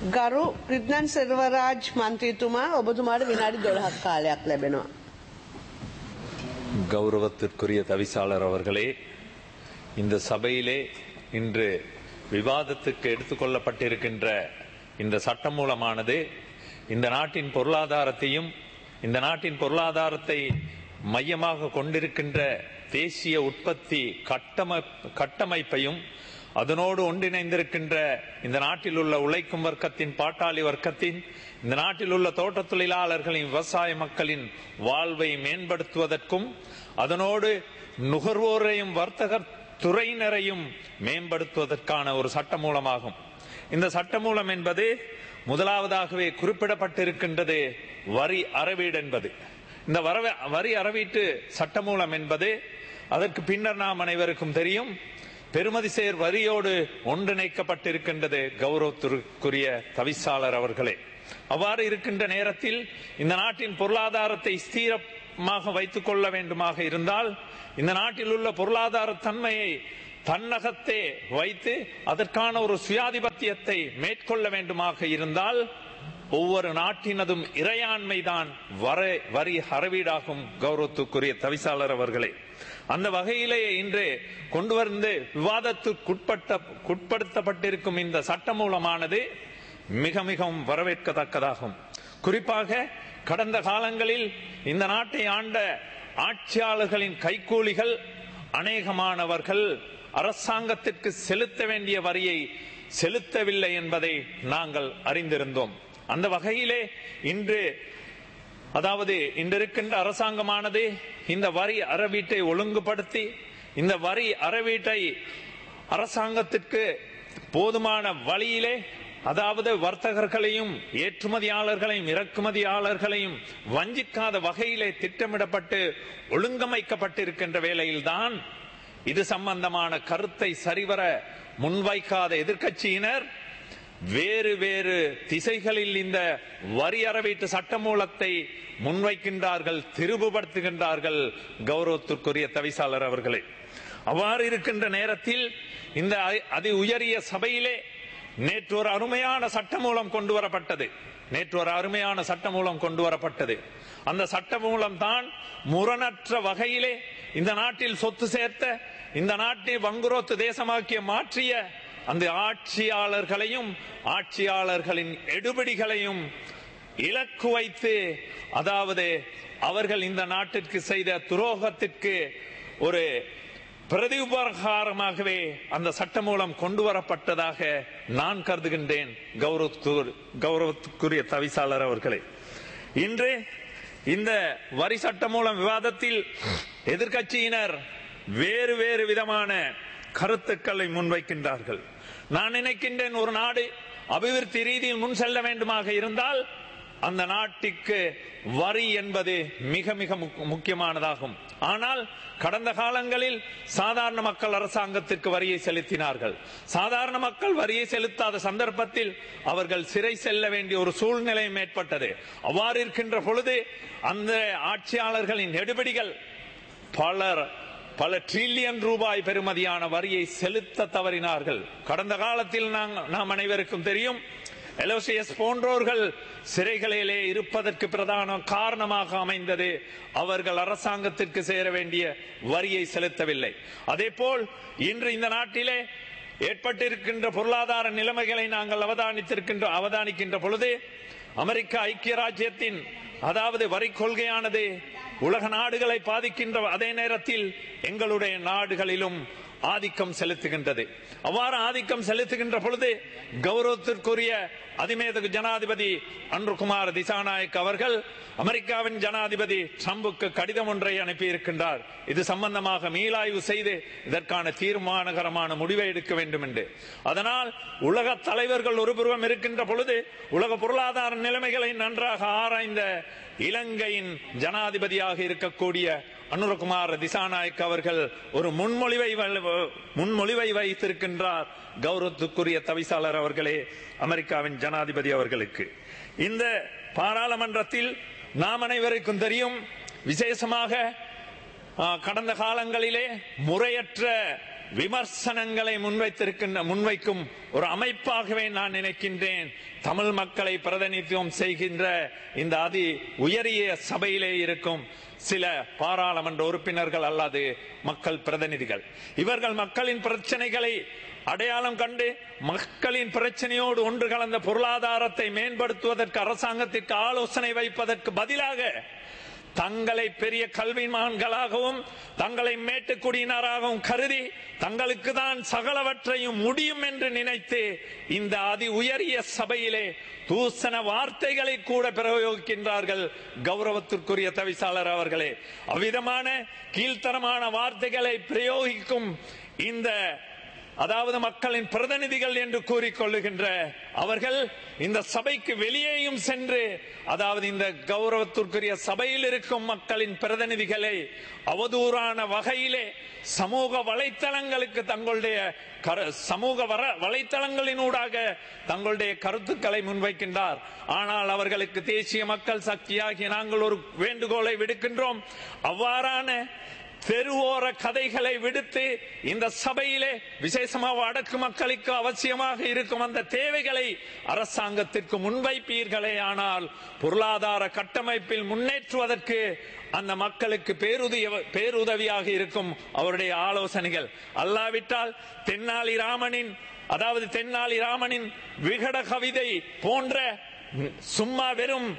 ගරු ප්‍රිද්නන් සෙල්වරාජ් මන්ත්‍රීතුමා ඔබතුමාට විනාඩි දොළහක් කාලයක් ලැබෙනවා. கௌரவத்திற்குரிய தவிசாளர் அவர்களே இந்த சபையிலே இன்று விவாதத்துக்கு எடுத்துக்கொள்ளப்பட்டிருக்கின்ற இந்த சட்டமூலமானது இந்த நாட்டின் பொருளாதாரத்தையும் இந்த நாட்டின் பொருளாதாரத்தை மையமாக கொண்டிருக்கின்ற தேசிய உற்பத்தி கட்டமை கட்டமைப்பையும் அதனோடு ஒன்றிணைந்திருக்கின்ற இந்த நாட்டில் உள்ள உழைக்கும் வர்க்கத்தின் பாட்டாளி வர்க்கத்தின் இந்த நாட்டில் உள்ள தோட்ட தொழிலாளர்களின் விவசாய மக்களின் வாழ்வை மேம்படுத்துவதற்கும் அதனோடு நுகர்வோரையும் வர்த்தக துறையினரையும் மேம்படுத்துவதற்கான ஒரு சட்டமூலமாகும் இந்த சட்டமூலம் என்பது முதலாவதாகவே குறிப்பிடப்பட்டிருக்கின்றது வரி அறவீடு என்பது இந்த வரவ- வரி அறவீட்டு சட்டமூலம் என்பது அதற்கு பின்னர் நாம் அனைவருக்கும் தெரியும் பெருமதி சேர் வரியோடு ஒன்றிணைக்கப்பட்டிருக்கின்றது கௌரவத்திற்குரிய தவிசாளர் அவர்களே அவ்வாறு இருக்கின்ற நேரத்தில் இந்த நாட்டின் பொருளாதாரத்தை ஸ்திரமாக வைத்துக் கொள்ள வேண்டுமாக இருந்தால் இந்த நாட்டில் உள்ள பொருளாதார தன்மையை தன்னகத்தே வைத்து அதற்கான ஒரு சுயாதிபத்தியத்தை மேற்கொள்ள வேண்டுமாக இருந்தால் ஒவ்வொரு நாட்டினதும் இறையாண்மைதான் வர வரி அறவீடாகும் கௌரவத்துக்குரிய தவிசாளர் அவர்களே அந்த வகையிலே இன்று கொண்டு வந்து விவாதத்துக்குட்பட்ட உட்படுத்தப்பட்டிருக்கும் இந்த சட்டமூலமானது மிக மிகவும் வரவேற்கத்தக்கதாகும் குறிப்பாக கடந்த காலங்களில் இந்த நாட்டை ஆண்ட ஆட்சியாளர்களின் கைக்கூலிகள் அநேகமானவர்கள் அரசாங்கத்திற்கு செலுத்த வேண்டிய வரியை செலுத்தவில்லை என்பதை நாங்கள் அறிந்திருந்தோம் அந்த வகையிலே இன்று அதாவது இன்றிருக்கின்ற அரசாங்கமானது இந்த வரி அறவீட்டை ஒழுங்குபடுத்தி இந்த வரி அறவீட்டை அரசாங்கத்திற்கு போதுமான வழியிலே அதாவது வர்த்தகர்களையும் ஏற்றுமதியாளர்களையும் இறக்குமதியாளர்களையும் வஞ்சிக்காத வகையிலே திட்டமிடப்பட்டு ஒழுங்கமைக்கப்பட்டிருக்கின்ற வேளையில்தான் இது சம்பந்தமான கருத்தை சரிவர முன்வைக்காத எதிர்க்கட்சியினர் வேறு வேறு திசைகளில் இந்த வரி அறவீட்டு சட்டமூலத்தை முன்வைக்கின்றார்கள் திருவுபடுத்துகின்றார்கள் கௌரவத்திற்குரிய தவிசாளர் அவர்களே அவ்வாறு இருக்கின்ற நேரத்தில் இந்த அ- அதி உயரிய சபையிலே நேற்று ஒரு அருமையான சட்டமூலம் கொண்டு வரப்பட்டது நேற்று ஒரு அருமையான சட்டமூலம் கொண்டு வரப்பட்டது அந்த சட்டமூலம் தான் முரணற்ற வகையிலே இந்த நாட்டில் சொத்து சேர்த்த இந்த நாட்டை வங்குரோத்து தேசமாக்கிய மாற்றிய அந்த ஆட்சியாளர்களையும் ஆட்சியாளர்களின் எடுபிடிகளையும் இலக்கு வைத்து அதாவது அவர்கள் இந்த நாட்டிற்கு செய்த துரோகத்திற்கு ஒரு பிரதிபகாரமாகவே அந்த சட்டமூலம் கொண்டு வரப்பட்டதாக நான் கருதுகின்றேன் கௌரவத்து- கௌரவத்துக்குரிய தவிசாளர் அவர்களே இன்று இந்த வரி சட்டமூலம் விவாதத்தில் எதிர்க்கட்சியினர் வேறு வேறு விதமான கருத்துக்களை முன்வைக்கின்றார்கள் நான் நினைக்கின்றேன் ஒரு நாடு அபிவிருத்தி ரீதியில் முன் செல்ல வேண்டுமாக இருந்தால் அந்த நாட்டுக்கு வரி என்பது மிக மிக முக்- முக்கியமானதாகும் ஆனால் கடந்த காலங்களில் சாதாரண மக்கள் அரசாங்கத்திற்கு வரியை செலுத்தினார்கள் சாதாரண மக்கள் வரியை செலுத்தாத சந்தர்ப்பத்தில் அவர்கள் சிறை செல்ல வேண்டிய ஒரு சூழ்நிலையும் ஏற்பட்டது அவ்வாறு இருக்கின்ற பொழுது அந்த ஆட்சியாளர்களின் எடுபடிகள் பலர் பல ட்ரில்லியன் ரூபாய் பெறுமதியான வரியை செலுத்த தவறினார்கள் கடந்த காலத்தில் நாங்க- நாம் அனைவருக்கும் தெரியும் எலோசியஸ் போன்றோர்கள் சிறைகளிலே இருப்பதற்கு பிரதான காரணமாக அமைந்தது அவர்கள் அரசாங்கத்திற்கு சேர வேண்டிய வரியை செலுத்தவில்லை அதேபோல் இன்று இந்த நாட்டிலே ஏற்பட்டிருக்கின்ற பொருளாதார நிலைமைகளை நாங்கள் அவதானித்திருக்கின்ற அவதானிக்கின்ற பொழுது அமெரிக்க ஐக்கிய ராஜ்யத்தின் அதாவது வரி கொள்கையானது உலக நாடுகளை பாதிக்கின்ற அதே நேரத்தில் எங்களுடைய நாடுகளிலும் ஆதிக்கம் செலுத்துகின்றது அவ்வாறு ஆதிக்கம் செலுத்துகின்ற பொழுது கௌரவத்திற்குரிய அதிமேதகு ஜனாதிபதி அன்ருகுமார் திசாநாயக் அவர்கள் அமெரிக்காவின் ஜனாதிபதி ட்ரம்புக்கு கடிதம் ஒன்றை அனுப்பியிருக்கின்றார் இது சம்பந்தமாக மீளாய்வு செய்து இதற்கான தீர்மானகரமான முடிவை எடுக்க வேண்டும் என்று அதனால் உலக தலைவர்கள் ஒருபுறம் இருக்கின்ற பொழுது உலக பொருளாதார நிலைமைகளை நன்றாக ஆராய்ந்த இலங்கையின் ஜனாதிபதியாக இருக்கக்கூடிய அனுரகுமார் திசாநாயக் அவர்கள் ஒரு முன்மொழிவை வ- முன்மொழிவை வைத்திருக்கின்றார் கௌரவத்துக்குரிய தவிசாளர் அவர்களே அமெரிக்காவின் ஜனாதிபதி அவர்களுக்கு இந்த பாராளுமன்றத்தில் நாம் அனைவருக்கும் தெரியும் விசேஷமாக ஆ, கடந்த காலங்களிலே முறையற்ற விமர்சனங்களை முன்வைத்திருக்கின்ற முன்வைக்கும் ஒரு அமைப்பாகவே நான் நினைக்கின்றேன் தமிழ் மக்களை பிரதிநிதித்துவம் செய்கின்ற இந்த அதி உயரிய சபையிலே இருக்கும் சில பாராளுமன்ற உறுப்பினர்கள் அல்லது மக்கள் பிரதிநிதிகள் இவர்கள் மக்களின் பிரச்சனைகளை அடையாளம் கண்டு மக்களின் பிரச்சனையோடு ஒன்று கலந்த பொருளாதாரத்தை மேம்படுத்துவதற்கு அரசாங்கத்திற்கு ஆலோசனை வைப்பதற்கு பதிலாக தங்களை பெரிய கல்விமான்களாகவும் தங்களை மேட்டுக்குடியினராகவும் கருதி தங்களுக்கு தான் சகலவற்றையும் முடியும் என்று நினைத்து இந்த அதி உயரிய சபையிலே தூசண வார்த்தைகளை கூட பிரயோகிக்கின்றார்கள் கௌரவத்திற்குரிய தவிசாளர் அவர்களே அவ்விதமான கீழ்த்தரமான வார்த்தைகளை பிரயோகிக்கும் இந்த அதாவது மக்களின் பிரதிநிதிகள் என்று கூறிக்கொள்ளுகின்ற அவர்கள் இந்த சபைக்கு வெளியேயும் சென்று அதாவது இந்த கௌரவத்திற்குரிய சபையில் இருக்கும் மக்களின் பிரதிநிதிகளை அவதூறான வகையிலே சமூக வலைத்தளங்களுக்கு தங்களுடைய கரு- சமூக வர வலைத்தளங்களினூடாக தங்களுடைய கருத்துக்களை முன்வைக்கின்றார் ஆனால் அவர்களுக்கு தேசிய மக்கள் சக்தியாகி நாங்கள் ஒரு வேண்டுகோளை விடுக்கின்றோம் அவ்வாறான தெருவோர கதைகளை விடுத்து இந்த சபையிலே விசேஷமாக வடக்கு மக்களுக்கு அவசியமாக இருக்கும் அந்த தேவைகளை அரசாங்கத்திற்கு முன்வைப்பீர்களே ஆனால் பொருளாதார கட்டமைப்பில் முன்னேற்றுவதற்கு அந்த மக்களுக்கு பேருதவி பேருதவியாக இருக்கும் அவருடைய ஆலோசனைகள் அல்லாவிட்டால் தென்னாலி ராமனின் அதாவது தென்னாலி ராமனின் விகட கவிதை போன்ற சும்மா வெறும்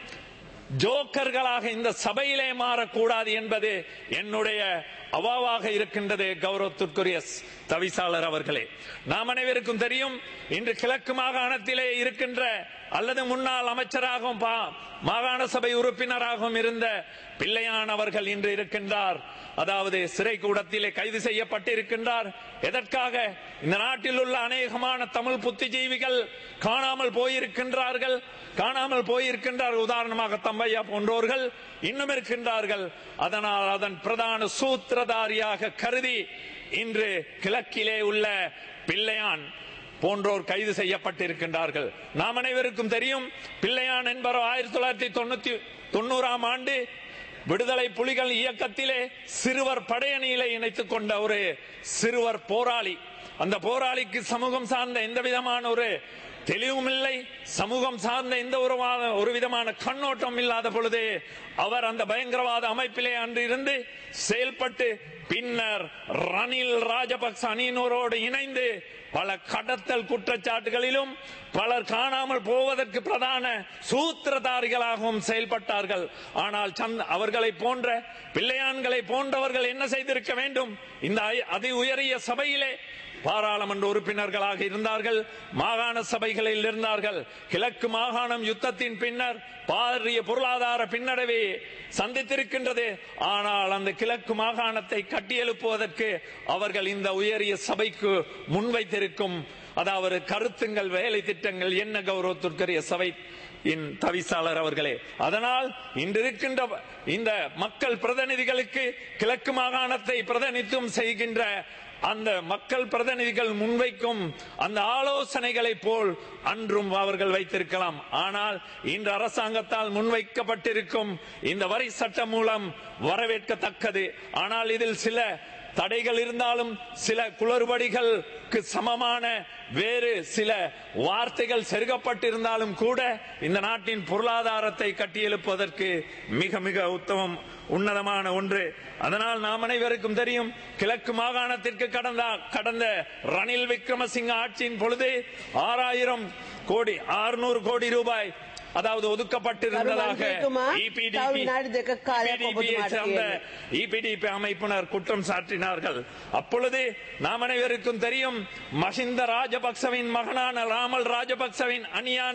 ஜோக்கர்களாக இந்த சபையிலே மாறக்கூடாது என்பது என்னுடைய அவாவாக இருக்கின்றது கௌரவத்திற்குரிய ஸ்- தவிசாளர் அவர்களே நாம் அனைவருக்கும் தெரியும் இன்று கிழக்கு மாகாணத்திலே இருக்கின்ற அல்லது முன்னாள் அமைச்சராகவும் பா- மாகாண சபை உறுப்பினராகவும் இருந்த பிள்ளையான் அவர்கள் இன்று இருக்கின்றார் அதாவது சிறை கூடத்திலே கைது செய்யப்பட்டிருக்கின்றார் எதற்காக இந்த நாட்டில் உள்ள அநேகமான தமிழ் புத்திஜீவிகள் காணாமல் போயிருக்கின்றார்கள் காணாமல் போயிருக்கின்றார் உதாரணமாக தம்பையா போன்றோர்கள் இன்னும் இருக்கின்றார்கள் அதனால் அதன் பிரதான சூத்திரதாரியாக கருதி இன்று கிழக்கிலே உள்ள பிள்ளையான் போன்றோர் கைது செய்யப்பட்டிருக்கின்றார்கள் நாம் அனைவருக்கும் தெரியும் பிள்ளையான் என்பவர் ஆயிரத்தி தொள்ளாயிரத்தி தொண்ணூத்தி தொண்ணூறாம் ஆண்டு விடுதலை புலிகள் இயக்கத்திலே சிறுவர் படையணியிலே இணைத்துக் கொண்ட ஒரு சிறுவர் போராளி அந்த போராளிக்கு சமூகம் சார்ந்த எந்த விதமான ஒரு தெளிவும் இல்லை சமூகம் சார்ந்த எந்த ஒரு வா- ஒரு விதமான கண்ணோட்டம் இல்லாத பொழுதே அவர் அந்த பயங்கரவாத அமைப்பிலே அன்று இருந்து செயல்பட்டு பின்னர் ரணில் ராஜபக்ச அணியினரோடு இணைந்து பல கடத்தல் குற்றச்சாட்டுகளிலும் பலர் காணாமல் போவதற்கு பிரதான சூத்திரதாரிகளாகவும் செயல்பட்டார்கள் ஆனால் சந்த் அவர்களை போன்ற பிள்ளையான்களை போன்றவர்கள் என்ன செய்திருக்க வேண்டும் இந்த ஐ- அதி உயரிய சபையிலே பாராளுமன்ற உறுப்பினர்களாக இருந்தார்கள் மாகாண சபைகளில் இருந்தார்கள் கிழக்கு மாகாணம் யுத்தத்தின் பின்னர் பாரிய பொருளாதார பின்னடைவை சந்தித்திருக்கின்றது ஆனால் அந்த கிழக்கு மாகாணத்தை கட்டியெழுப்புவதற்கு அவர்கள் இந்த உயரிய சபைக்கு முன்வைத்திருக்கும் அதாவது கருத்துங்கள் வேலை திட்டங்கள் என்ன கௌரவத்திற்குரிய சபை இன் தவிசாளர் அவர்களே அதனால் இன்று இருக்கின்ற இந்த மக்கள் பிரதிநிதிகளுக்கு கிழக்கு மாகாணத்தை பிரதிநிதித்துவம் செய்கின்ற அந்த மக்கள் பிரதிநிதிகள் முன்வைக்கும் அந்த ஆலோசனைகளை போல் அன்றும் அவர்கள் வைத்திருக்கலாம் ஆனால் இன்று அரசாங்கத்தால் முன்வைக்கப்பட்டிருக்கும் இந்த வரி சட்டம் மூலம் வரவேற்கத்தக்கது ஆனால் இதில் சில தடைகள் இருந்தாலும் சில குளறுபடிகளுக்கு சமமான வேறு சில வார்த்தைகள் செருகப்பட்டிருந்தாலும் கூட இந்த நாட்டின் பொருளாதாரத்தை கட்டியெழுப்பதற்கு மிக மிக உத்தமம் உன்னதமான ஒன்று அதனால் நாம் அனைவருக்கும் தெரியும் கிழக்கு மாகாணத்திற்கு கடந்த கடந்த ரணில் விக்ரமசிங்க ஆட்சியின் பொழுது ஆறாயிரம் கோடி ஆறுநூறு கோடி ரூபாய் அதாவது ஒதுக்கப்பட்டிருந்ததாக கருமாந்திரிக்குமா? EPDP தவ வினாடி දෙක කාලයක් EPDP யை ඔබතුමාට சேர்ந்த තියෙනවා. இபிடிபி அமைப்பினர் குற்றம் சாட்டினார்கள் அப்பொழுது நாம் அனைவருக்கும் தெரியும் மஹிந்த ராஜபக்சவின் மகனான ராமல் ராஜபக்சவின் அணியான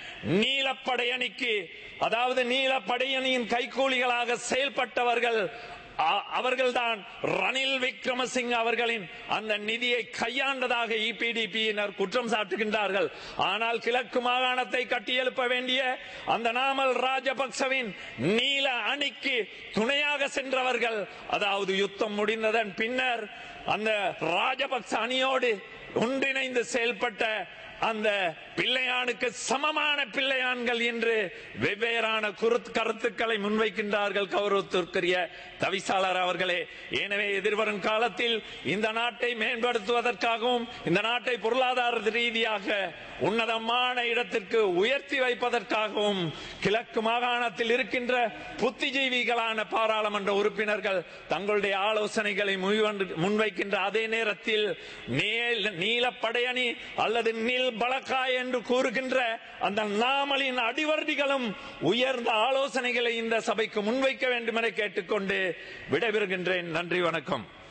நீலப்படை அணிக்கு அதாவது நீலப்படையணியின் கைகூலிகளாக செயல்பட்டவர்கள் அ- அவர்கள்தான் ரணில் விக்ரமசிங்க அவர்களின் அந்த நிதியை கையாண்டதாக இபிடிபியினர் குற்றம் சாட்டுகின்றார்கள் ஆனால் கிழக்கு மாகாணத்தை கட்டியெழுப்ப வேண்டிய அந்த நாமல் ராஜபக்சவின் நீல அணிக்கு துணையாக சென்றவர்கள் அதாவது யுத்தம் முடிந்ததன் பின்னர் அந்த ராஜபக்ச அணியோடு ஒன்றிணைந்து செயல்பட்ட அந்த பிள்ளையானுக்கு சமமான பிள்ளையான்கள் என்று வெவ்வேறான குருத்- கருத்துக்களை முன்வைக்கின்றார்கள் கௌரவத்திற்குரிய தவிசாளர் அவர்களே எனவே எதிர்வரும் காலத்தில் இந்த நாட்டை மேம்படுத்துவதற்காகவும் இந்த நாட்டை பொருளாதார ரீதியாக உன்னதமான இடத்திற்கு உயர்த்தி வைப்பதற்காகவும் கிழக்கு மாகாணத்தில் இருக்கின்ற புத்திஜீவிகளான பாராளுமன்ற உறுப்பினர்கள் தங்களுடைய ஆலோசனைகளை முன்வந்து- முன்வைக்கின்ற அதே நேரத்தில் நீல- நீல படையணி அல்லது நீல் பலக்காய் என்று கூறுகின்ற அந்த நாமலின் அடிவர்டிகளும் உயர்ந்த ஆலோசனைகளை இந்த சபைக்கு முன்வைக்க வேண்டும் என கேட்டுக்கொண்டு விடைபெறுகின்றேன் நன்றி வணக்கம்